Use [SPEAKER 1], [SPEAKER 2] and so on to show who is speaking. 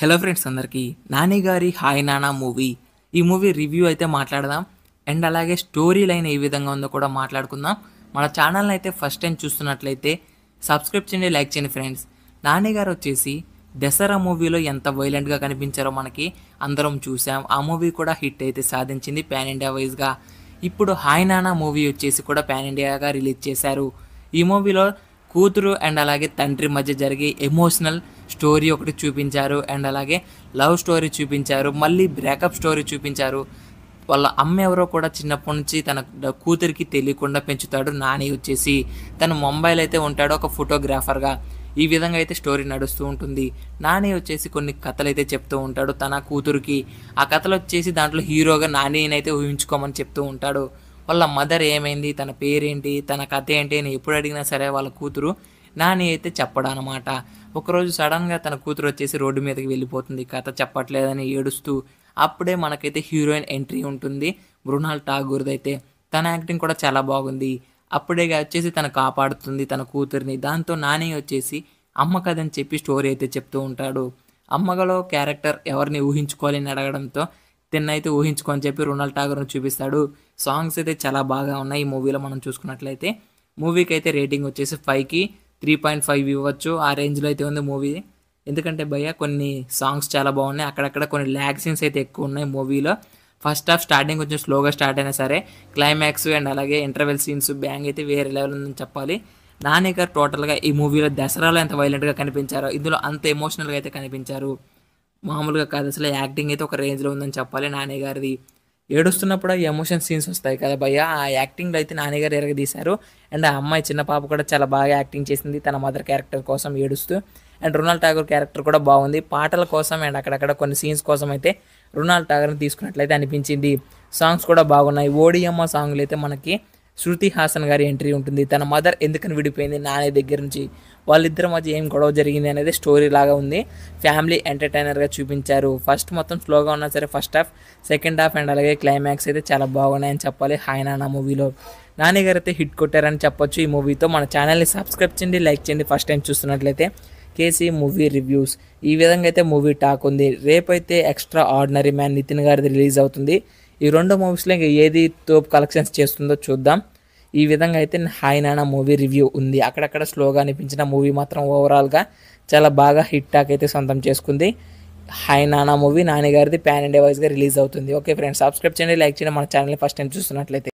[SPEAKER 1] hello friends అందరికీ నాని గారి hi నానా మూవీ ఈ మూవీ రివ్యూ అయితే మాట్లాడదాం అండ్ అలాగే స్టోరీ లైన్ ఏ విధంగా ఉందో కూడా మాట్లాడుకుందాం మన ఛానల్ని అయితే ఫస్ట్ టైం చూస్తున్నట్లయితే సబ్స్క్రైబ్ చేయండి లైక్ చేయండి ఫ్రెండ్స్ నాని గారు వచ్చేసి దసరా మూవీలో ఎంత వైలెంట్గా కనిపించారో మనకి అందరం చూసాం ఆ మూవీ కూడా హిట్ అయితే సాధించింది పాన్ ఇండియా వైజ్గా ఇప్పుడు హాయ్ నానా మూవీ వచ్చేసి కూడా పాన్ ఇండియాగా రిలీజ్ చేశారు ఈ మూవీలో కూతురు అండ్ అలాగే తండ్రి మధ్య జరిగే ఎమోషనల్ స్టోరీ ఒకటి చూపించారు అండ్ అలాగే లవ్ స్టోరీ చూపించారు మళ్ళీ బ్రేకప్ స్టోరీ చూపించారు వాళ్ళ అమ్మ ఎవరో కూడా చిన్నప్పటి నుంచి తన డ- కూతురికి తెలియకుండా పెంచుతాడు నాని వచ్చేసి తను ముంబైలో అయితే ఉంటాడు ఒక ఫోటోగ్రాఫర్గా ఈ విధంగా అయితే స్టోరీ నడుస్తూ ఉంటుంది నాని వచ్చేసి కొన్ని కథలు అయితే చెప్తూ ఉంటాడు తన కూతురికి ఆ కథలు వచ్చేసి దాంట్లో హీరోగా నానిని అయితే ఊహించుకోమని చెప్తూ ఉంటాడు వాళ్ళ మదర్ ఏమైంది తన పేరేంటి తన కథ ఏంటి అని ఎప్పుడు అడిగినా సరే వాళ్ళ కూతురు నాని అయితే చెప్పడం అనమాట ఒకరోజు సడన్గా తన కూతురు వచ్చేసి రోడ్డు మీదకి వెళ్ళిపోతుంది కథ చెప్పట్లేదని ఏడుస్తూ అప్పుడే మనకైతే హీరోయిన్ ఎంట్రీ ఉంటుంది మృణాల్ ఠాగూర్ది అయితే తన యాక్టింగ్ కూడా చాలా బాగుంది అప్పుడే వచ్చేసి తను కాపాడుతుంది తన కూతుర్ని దాంతో నాని వచ్చేసి అమ్మ కదని చెప్పి స్టోరీ అయితే చెప్తూ ఉంటాడు అమ్మగలో క్యారెక్టర్ ఎవరిని ఊహించుకోవాలి అని అడగడంతో తిన్నైతే ఊహించుకొని చెప్పి రొనాల్డ్ ఠాగూర్ని చూపిస్తాడు సాంగ్స్ అయితే చాలా బాగా ఉన్నాయి ఈ మూవీలో మనం చూసుకున్నట్లయితే మూవీకి అయితే రేటింగ్ వచ్చేసి ఫైవ్కి త్రీ పాయింట్ ఫైవ్ ఇవ్వచ్చు ఆ రేంజ్లో అయితే ఉంది మూవీ ఎందుకంటే భయ్య కొన్ని సాంగ్స్ చాలా బాగున్నాయి అక్కడక్కడ కొన్ని ల్యాగ్ సీన్స్ అయితే ఎక్కువ ఉన్నాయి మూవీలో ఫస్ట్ హాఫ్ స్టార్టింగ్ కొంచెం స్లోగా స్టార్ట్ అయినా సరే క్లైమాక్స్ అండ్ అలాగే ఇంటర్వెల్ సీన్స్ బ్యాంగ్ అయితే వేరే లెవెల్ ఉందని చెప్పాలి నాని గారు టోటల్గా ఈ మూవీలో దసరాలో ఎంత వైలెంట్గా కనిపించారో ఇందులో అంత ఎమోషనల్గా అయితే కనిపించారు మామూలుగా కాదు అసలు యాక్టింగ్ అయితే ఒక రేంజ్లో ఉందని చెప్పాలి నాని గారిది ఏడుస్తున్నప్పుడు ఆ ఎమోషన్ సీన్స్ వస్తాయి కదా భయ్య ఆ యాక్టింగ్లో అయితే నాని గారు ఎరగదీశారు అండ్ ఆ అమ్మాయి చిన్న పాప కూడా చాలా బాగా యాక్టింగ్ చేసింది తన మదర్ క్యారెక్టర్ కోసం ఏడుస్తూ అండ్ రుణాల్ ఠాగూర్ క్యారెక్టర్ కూడా బాగుంది పాటల కోసం అండ్ అక్కడక్కడ కొన్ని సీన్స్ కోసం అయితే రుణాల్ ఠాగూర్ని తీసుకున్నట్లయితే అనిపించింది సాంగ్స్ కూడా బాగున్నాయి ఓడియమ్మ సాంగ్లు అయితే మనకి శృతి హాసన్ గారి ఎంట్రీ ఉంటుంది తన మదర్ ఎందుకని విడిపోయింది నాని దగ్గర నుంచి వాళ్ళిద్దరి మధ్య ఏం గొడవ జరిగింది అనేది స్టోరీ లాగా ఉంది ఫ్యామిలీ ఎంటర్టైనర్గా చూపించారు ఫస్ట్ మొత్తం స్లోగా ఉన్నా సరే first half second half and అలాగే క్లైమాక్స్ అయితే చాలా బాగున్నాయని చెప్పాలి హాయ్ నాన్న మూవీలో నాని గారు అయితే హిట్ కొట్టారని చెప్పొచ్చు ఈ మూవీతో మన ఛానల్ని సబ్స్క్రైబ్ చేయండి లైక్ చేయండి ఫస్ట్ టైం చూస్తున్నట్లయితే కేసీ మూవీ రివ్యూస్ ఈ విధంగా అయితే మూవీ టాక్ ఉంది రేపైతే ఎక్స్ట్రా ఆర్డినరీ మ్యాన్ నితిన్ గారిది రిలీజ్ అవుతుంది ఈ రెండు మూవీస్లో ఇంకా ఏది తోపు కలెక్షన్స్ చేస్తుందో చూద్దాం ఈ విధంగా అయితే హాయ్ నానా మూవీ రివ్యూ ఉంది అక్కడక్కడ స్లోగా అనిపించిన మూవీ మాత్రం ఓవరాల్గా చాలా బాగా హిట్ టాక్ అయితే సొంతం చేసుకుంది హాయ్ నానా మూవీ నాని గారిది ప్యాన్ ఇండియా వైజ్గా రిలీజ్ అవుతుంది ఓకే ఫ్రెండ్స్ సబ్స్క్రైబ్ చేయండి లైక్ చేయండి మన ఛానల్ని ఫస్ట్ టైం చూస్తున్నట్లయితే